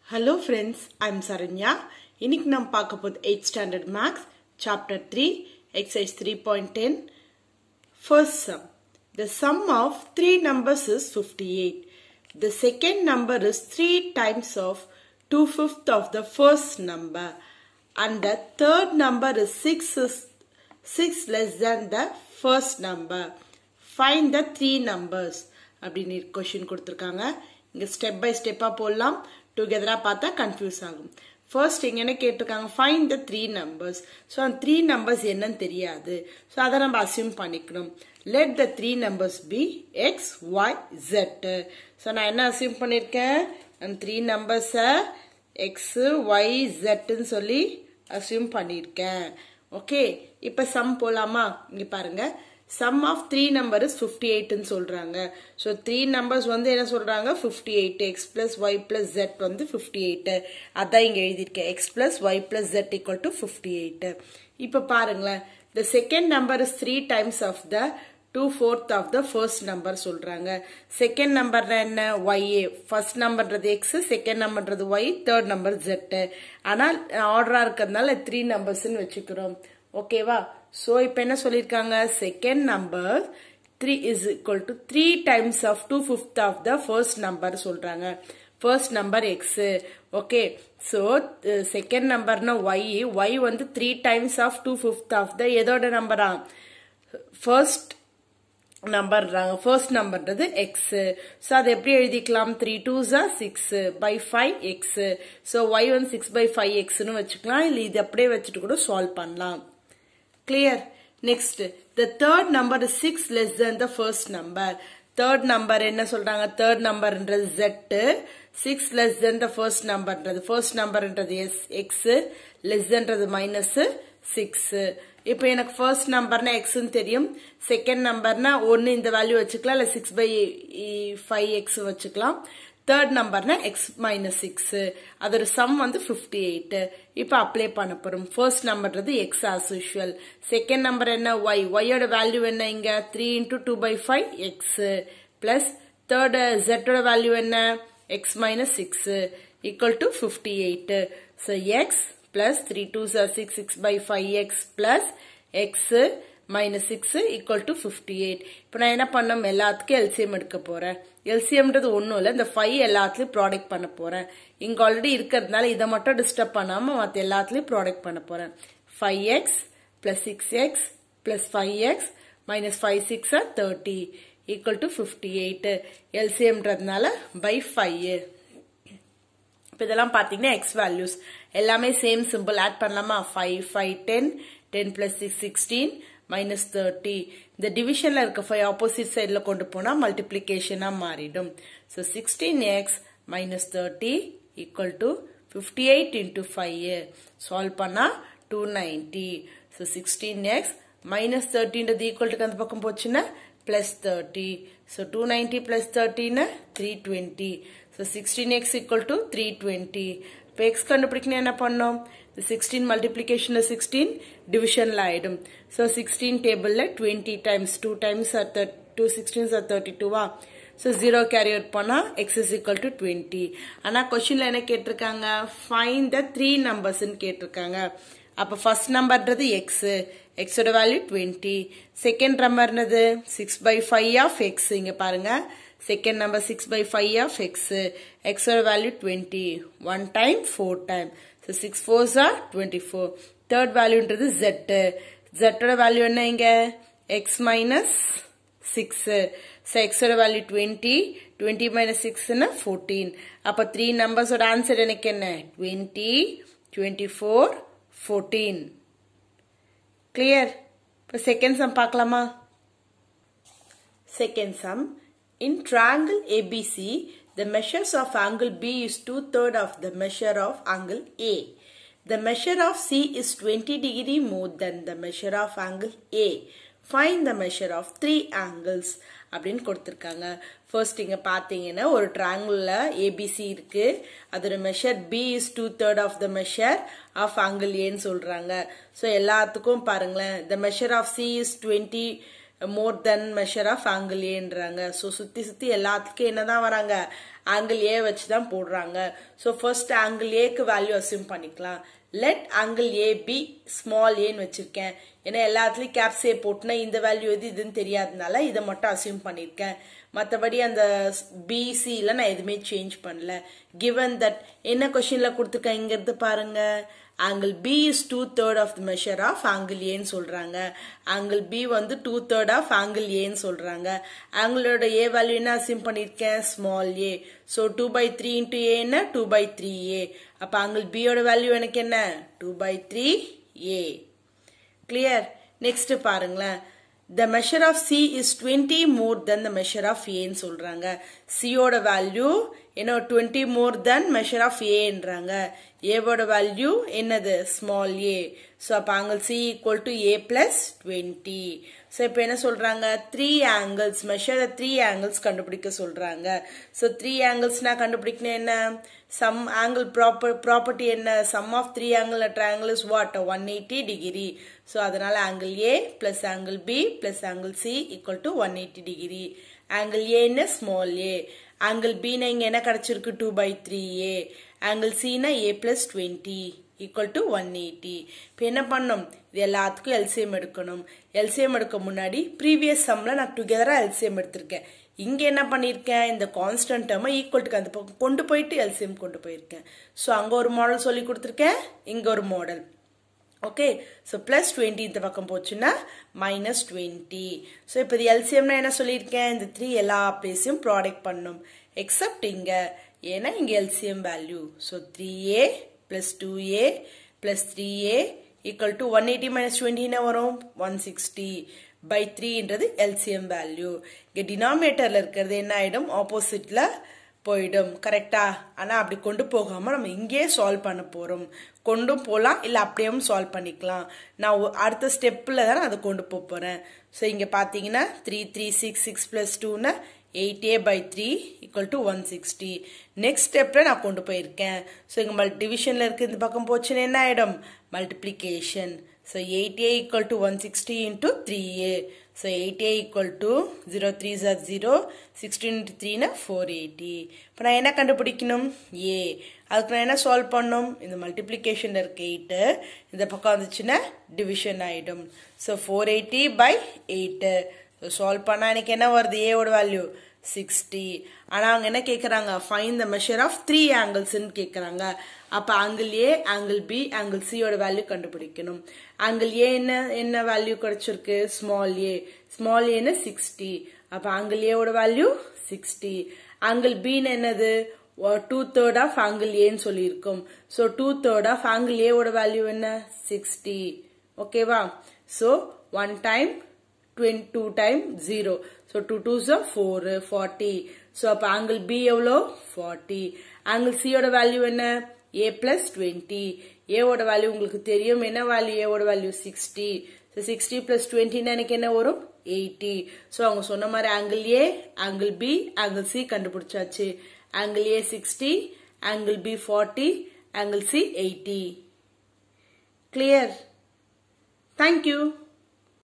Hello friends I'm Saranya இன்னைக்கு நம்ம பார்க்க போகுது eight standard maths chapter three exercise three point ten first sum the sum of three numbers is fifty eight the second number is three times of two fifth of the first number and the third number is six is six less than the first number find the three numbers அப்படின்னு question கொடுத்துருக்காங்க இங்கே step by ஸ்டெப்பாக போடலாம் டுகெதராக பார்த்தா confuse ஆகும் first இங்கே என்ன கேட்டிருக்காங்க find the three numbers so அந்த த்ரீ நம்பர்ஸ் என்னன்னு தெரியாது ஸோ அதை நம்ம அசியூம் பண்ணிக்கணும் let the three numbers be X Y Z so நான் என்ன அசியூம் பண்ணியிருக்கேன் அந்த த்ரீ நம்பர்ஸை எக்ஸு ஒய் ஜெட்டுன்னு சொல்லி அசியூம் பண்ணியிருக்கேன் ஓகே இப்போ சம் போலாமா இங்கே பாருங்க sum of three number is fifty எயிட்னு சொல்றாங்க ஸோ த்ரீ நம்பர்ஸ் வந்து என்ன சொல்றாங்க fifty eight X plus Y plus Z வந்து ஃபிஃப்டி எயிட் அதான் இங்கே எழுதியிருக்கேன் X plus Y plus Z equal to fifty eight இப்போ பாருங்களேன் the second number is three times of the two fourth of the first number சொல்றாங்க second number என்ன ஒய்ஏ first நம்பர்ன்றது எக்ஸ் செகண்ட் நம்பர்ன்றது ஒய் தேர்ட் நம்பர் ஜெட் ஆனால் ஆர்டரா இருக்கிறதுனால த்ரீ நம்பர்ஸ்ன்னு வச்சுக்கிறோம் ஓகேவா ஸோ இப்போ என்ன சொல்லியிருக்காங்க second number three is equal to three times of two fifth of the first number சொல்றாங்க first number X okay so second நம்பர்னா ஒய் ஒய் வந்து three times of two fifth of the எதோட நம்பரா first நம்பர்றாங்க first நம்பர்ன்றது X so அதை எப்படி எழுதிக்கலாம் த்ரீ டூ ஜா six by five X so Y வந்து சிக்ஸ் பை ஃபைவ் எக்ஸ்னு வச்சுக்கலாம் இல்லை இது அப்படியே வச்சுட்டு கூட சால்வ் பண்ணலாம் clear next the third number six less than the first number third number என்ன சொல்றாங்க தேர்ட் நம்பர்ன்றது Z six less than the first நம்பர்ன்றது ஃபர்ஸ்ட் நம்பர்ன்றது எஸ் எக்ஸ் லெஸ்ன்றது மைனஸ் சிக்ஸ் இப்போ எனக்கு ஃபர்ஸ்ட் நம்பர்னா எக்ஸ்ன்னு தெரியும் செகண்ட் நம்பர்னா ஒன்று இந்த வேல்யூ வச்சுக்கலாம் இல்லை சிக்ஸ் பை ஃபைவ் எக்ஸ் வச்சுக்கலாம் தேர்ட் நம்பர்னா எக்ஸ் மைனஸ் சிக்ஸ் அதோட சம் வந்து ஃபிஃப்டி எயிட் இப்போ அப்ளை பண்ண போறோம் ஃபர்ஸ்ட் நம்பர்ன்றது x as usual second number என்ன ஒய் ஒய்யோட வேல்யூ என்ன இங்க three into two by five x plus third ஜெட்டோட வேல்யூ என்ன x minus six equal to fifty eight so x plus three two sir six six by five x plus x minus six equal to fifty eight இப்போ நான் என்ன பண்ணோம் எல்லாத்துக்கும் LCM எடுக்க போறேன் எல்சிஎம்ன்றது ஒன்றும் இல்லை இந்த ஃபைவ் எல்லாத்துலயும் ப்ராடக்ட் பண்ண போறேன் இங்க ஆல்ரெடி இருக்கிறதுனால இதை மட்டும் டிஸ்டர்ப் பண்ணாம மற்ற எல்லாத்துலயும் ப்ராடக்ட் பண்ண போறேன் five x plus six x plus five x minus five six thirty equal to fifty eight எல்சிஎம்ன்றதுனால பை ஃபைவ் இப்போ இதெல்லாம் பார்த்தீங்கன்னா எக்ஸ் வேல்யூஸ் எல்லாமே சேம் சிம்பிள் ஆட் பண்ணலாமா five five ten ten plus six sixteen minus thirty இந்த டிவிஷன்ல இருக்க five opposite சைடில் கொண்டு போனால் மல்டிப்ளிகேஷனாக மாறிடும் so sixteen x minus thirty equal to fifty eight into five solve பண்ணால் two ninety so sixteen x minus தேர்ட்டின்றது ஈக்குவல் டு அந்த பக்கம் போச்சுன்னா plus thirty so two ninety plus தேர்ட்டின்னு three twenty so sixteen x equal to three twenty இப்போ x கண்டுபிடிக்கணும் என்ன பண்ணோம் சிக்ஸ்டீன் மல்டிப்ளிகேஷன் சிக்ஸ்டீன் டிவிஷன்ல ஆயிடும் ஸோ சிக்ஸ்டீன் டேபிள்ல twenty times two times two sixteens or thirty டூவா ஸோ ஜீரோ கேரி அவுட் பண்ணால் x is equal to twenty ஆனால் கொஸ்டின்ல என்ன கேட்டிருக்காங்க ஃபைன் த த்ரீ நம்பர்ஸ்ன்னு கேட்டிருக்காங்க அப்போ ஃபர்ஸ்ட் நம்பர்ன்றது எக்ஸ் எக்ஸோட வேல்யூ டுவெண்ட்டி செகண்ட் நம்பர்னது six by five of x இங்கே பாருங்க second number six by five of x எக்ஸோட value twenty one time four time so six fours or twenty four third வேல்யூன்றது ஜெட்டு ஜெட்டோட value என்ன இங்க x minus six so எக்ஸோட value twenty twenty minus சிக்ஸ்னா fourteen அப்போ three நம்பர்ஸோட answer எனக்கு என்ன twenty twenty four fourteen clear இப்போ செகண்ட் சம் பார்க்கலாமா second sum In triangle ABC, the measures of angle B is two-third of the measure of angle A. The measure of C is 20 degree more than the measure of angle A. Find the measure of three angles. அப்படின்னு கொடுத்துருக்காங்க first இங்கே பார்த்தீங்கன்னா ஒரு ட்ராங்கிளில் ABC இருக்கு அதோட measure B is two third of the measure of angle ஏன்னு சொல்கிறாங்க so எல்லாத்துக்கும் பாருங்களேன் the measure of C is twenty more than measure of angle ஏன்றாங்க ஸோ சுற்றி சுற்றி எல்லாத்துக்கும் என்ன தான் வராங்க ஆங்கிள் ஏ வச்சு தான் போடுறாங்க ஸோ ஃபர்ஸ்ட் ஆங்கிள் ஏக்கு வேல்யூ அசியூம் பண்ணிக்கலாம் let angle A B small ஏன்னு வச்சிருக்கேன் ஏன்னா எல்லாத்துலேயும் கேப்ஸ் ஏ போட்டுனா இந்த வேல்யூ எது இதுன்னு தெரியாதனால இதை மட்டும் அசியூம் பண்ணியிருக்கேன் மற்றபடி அந்த பிசியில் நான் எதுவுமே சேஞ்ச் பண்ணல கிவன் தட் என்ன கொஷினில் கொடுத்துருக்கேன் இங்கிறது பாருங்க angle B is two third of the measure of angle ஏன்னு சொல்றாங்க ஆங்கிள் பி வந்து டூ தேர்ட் ஆஃப் ஆங்கிள் ஏன்னு சொல்றாங்க ஆங்கிளோட ஏ வேல்யூ என்ன அசியூம் பண்ணியிருக்கேன் small A so two by three into ஏன்னா டூ பை த்ரீ ஏ அப்போ ஆங்கிள் பியோட வேல்யூ எனக்கு என்ன two by three A clear next பாருங்களேன் the measure of C is twenty more than the measure of ஏன்னு சொல்றாங்க சியோட வேல்யூ என்ன twenty more than measure of ஏன்றாங்க ஏவோட வேல்யூ என்னது ஸ்மால் ஏ ஸோ அப்போ angle C equal to A plus twenty so இப்போ என்ன சொல்றாங்க three angles measure three angles கண்டுபிடிக்க சொல்றாங்க ஸோ த்ரீ ஆங்கிள்ஸ் நான் கண்டுபிடிக்கணும் என்ன சம் ஆங்கிள் ப்ராப்பர் ப்ராப்பர்ட்டி என்ன sum of three angle triangle is what one eighty degree so அதனால angle A plus angle B plus angle C equal to one eighty degree angle ஏன்னு small A angle பின்னா இங்கே என்ன கிடைச்சிருக்கு two by three A angle சினா A plus twenty equal to one eighty இப்போ என்ன பண்ணணும் இது எல்லாத்துக்கும் எல்சிஎம் எடுக்கணும் எல்சிஎம் எடுக்க முன்னாடி ப்ரீவியஸ் சம்மில் நான் டுகெதராக எல்சிஎம் எடுத்திருக்கேன் இங்கே என்ன பண்ணியிருக்கேன் இந்த கான்ஸ்டன்ட் டேர்மை ஈக்குவல்ட்டுக்கு அந்த பக்கம் கொண்டு போயிட்டு எல்சிஎம் கொண்டு போயிருக்கேன் ஸோ அங்கே ஒரு மாடல் சொல்லி கொடுத்துருக்கேன் இங்கே ஒரு model okay so plus twenty இந்த பக்கம் போச்சுன்னா மைனஸ் டுவெண்ட்டி ஸோ இப்போ இது எல்சிஎம்னா என்ன சொல்லியிருக்கேன் இந்த த்ரீ எல்லா பிளேஸையும் ப்ராடக்ட் பண்ணும் எக்ஸப்ட் இங்கே ஏன்னா இங்கே LCM value so three A plus two A plus three A equal to one eighty minus டுவெண்ட்டினா வரும் ஒன் சிக்ஸ்டி பை த்ரீன்றது எல்சிஎம் வேல்யூ இங்கே டினாமினேட்டரில் இருக்கிறது என்ன ஆகிடும் ஆப்போசிட்டில் போயிடும் கரெக்டா ஆனால் அப்படி கொண்டு போகாமல் நம்ம இங்கேயே சால்வ் பண்ண போகிறோம் கொண்டும் போகலாம் இல்லை அப்படியும் சால்வ் பண்ணிக்கலாம் நான் அடுத்த ஸ்டெப்பில் தான் அதை கொண்டு போக போகிறேன் ஸோ இங்கே பார்த்தீங்கன்னா three three six six plus டூன்னா eight A by three equal to one sixty next ஸ்டெப்பில் நான் கொண்டு போயிருக்கேன் ஸோ இங்கே மல் டிவிஷனில் இருக்குது இந்த பக்கம் போச்சுன்னா என்ன ஆகிடும் multiplication so eight A equal to one sixty into three A so eight A equal to zero three sir zero sixteen into த்ரீனா ஃபோர் எயிட்டி இப்போ நான் என்ன கண்டுபிடிக்கணும் ஏ அதுக்கு நான் என்ன சால்வ் பண்ணணும் இந்த மல்டிப்ளிகேஷனில் இருக்க எயிட்டு இந்த பக்கம் வந்துச்சுன்னா டிவிஷன் ஆகிடும் so four eighty by eight so solve பண்ணால் எனக்கு என்ன வருது ஏவோட வேல்யூ சிக்ஸ்டி ஆனால் அவங்க என்ன கேட்குறாங்க find the measure of three ஆங்கிள்ஸ்ன்னு கேட்குறாங்க அப்போ angle A angle B angle சியோட வேல்யூ கண்டுபிடிக்கணும் ஆங்கிள் ஏ என்ன என்ன வேல்யூ கிடைச்சிருக்கு ஸ்மால் ஏ ஸ்மால் ஏன்னு சிக்ஸ்டி அப்போ ஆங்கிள் ஏவோட வேல்யூ சிக்ஸ்டி ஆங்கிள் பின்னு என்னது டூ தேர்ட் ஆஃப் ஆங்கிள் ஏன்னு சொல்லியிருக்கோம் so two third of angle ஏவோட வேல்யூ என்ன சிக்ஸ்டி ஓகேவா so one time two time zero so two two so four forty so அப்போ ஆங்கிள் பி எவ்வளோ ஃபார்ட்டி ஆங்கிள் சியோட வேல்யூ என்ன ஏ பிளஸ் டுவெண்ட்டி ஏவோட வேல்யூ உங்களுக்கு தெரியும் என்ன வேல்யூ ஏவோட value sixty so sixty plus டுவெண்ட்டின்னு எனக்கு என்ன வரும் எயிட்டி ஸோ அவங்க சொன்ன மாதிரி angle A angle B angle C கண்டுபிடிச்சாச்சு angle A sixty angle B forty angle C eighty clear thank you